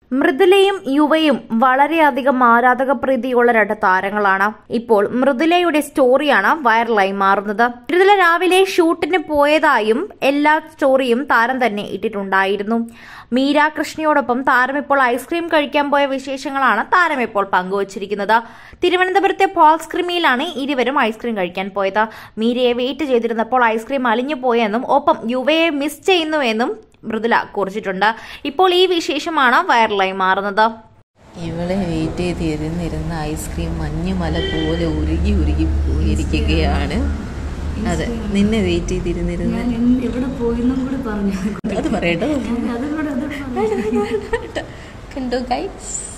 മൃദുലയും യുവയും വളരെയധികം ആരാധക പ്രീതിയുള്ള രണ്ട് താരങ്ങളാണ് ഇപ്പോൾ മൃദുലയുടെ സ്റ്റോറിയാണ് വൈറലായി മാറുന്നത് മൃദുല രാവിലെ ഷൂട്ടിന് പോയതായും എല്ലാ സ്റ്റോറിയും താരം തന്നെ ഇട്ടിട്ടുണ്ടായിരുന്നു മീര കൃഷ്ണയോടൊപ്പം താരം ഇപ്പോൾ ഐസ്ക്രീം കഴിക്കാൻ പോയ വിശേഷങ്ങളാണ് താരം ഇപ്പോൾ പങ്കുവച്ചിരിക്കുന്നത് തിരുവനന്തപുരത്തെ പോൾസ് ക്രിമിയിലാണ് ഇരുവരും ഐസ്ക്രീം കഴിക്കാൻ പോയത് മീരയെ വെയിറ്റ് ചെയ്തിരുന്നപ്പോൾ ഐസ്ക്രീം അലിഞ്ഞു പോയെന്നും ഒപ്പം യുവയെ മിസ് ചെയ്യുന്നുവെന്നും മൃദുല കുറിച്ചിട്ടുണ്ട് ഇപ്പോൾ ഈ വിശേഷമാണ് വൈറലായി മാറുന്നത് ഇവളെ വെയിറ്റ് ചെയ്ത് ഇരുന്നിരുന്ന ഐസ്ക്രീം മഞ്ഞുമല പോലെ ഉരുകി ഉരുകി പോയിരിക്കുകയാണ് അതെ നിന്നെ വെയിറ്റ് ചെയ്തിരുന്നിരുന്ന ഞാൻ എന്ത് എവിടെ പോയിന്നും കൂടി പറഞ്ഞു അത് പറയട്ടോ അതുകൂടെ അത് കണ്ടോ ഗൈസ്